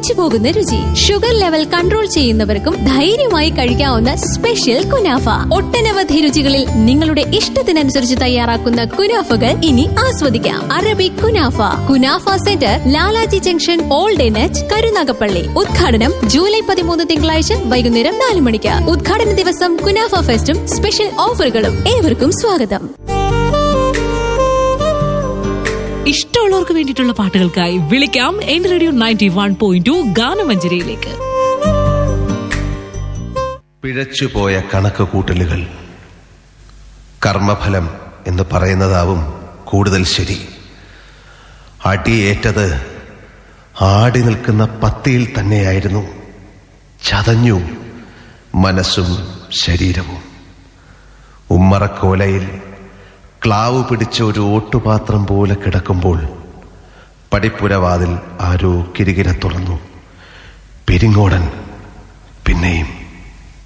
കൊതിച്ചു പോകുന്ന രുചി ഷുഗർ ലെവൽ കൺട്രോൾ ചെയ്യുന്നവർക്കും ധൈര്യമായി കഴിക്കാവുന്ന സ്പെഷ്യൽ കുനാഫ ഒട്ടനവധി രുചികളിൽ നിങ്ങളുടെ ഇഷ്ടത്തിനനുസരിച്ച് തയ്യാറാക്കുന്ന കുനാഫകൾ ഇനി ആസ്വദിക്കാം Arabic kunafa kunafa centre Lalaji junction old എനച്ച് കരുനാഗപ്പള്ളി ഉദ്ഘാടനം ജൂലൈ പതിമൂന്ന് തിങ്കളാഴ്ച വൈകുന്നേരം നാല് മണിക്ക് ഉദ്ഘാടന ദിവസം കുനാഫ ഫെസ്റ്റും സ്പെഷ്യൽ ഓഫറുകളും ഏവർക്കും സ്വാഗതം ഇഷ്ടമുള്ളവർക്ക് വേണ്ടിയിട്ടുള്ള പാട്ടുകൾക്കായി വിളിക്കാം എൻ radio ninety one point two ഗാനമഞ്ജരിയിലേക്ക് പിഴച്ചുപോയ കണക്ക് കൂട്ടലുകൾ കർമ്മഫലം എന്ന് പറയുന്നതാവും കൂടുതൽ ശരി അടിയേറ്റത് ആടി നിൽക്കുന്ന പത്തിയിൽ തന്നെയായിരുന്നു ചതഞ്ഞു മനസ്സും ശരീരവും ഉമ്മറക്കോലയിൽ ക്ലാവ് പിടിച്ച ഒരു ഓട്ടുപാത്രം പോലെ കിടക്കുമ്പോൾ പടിപ്പുരവാതിൽ ആരോ കിരികിര തുറന്നു പെരിങ്ങോടൻ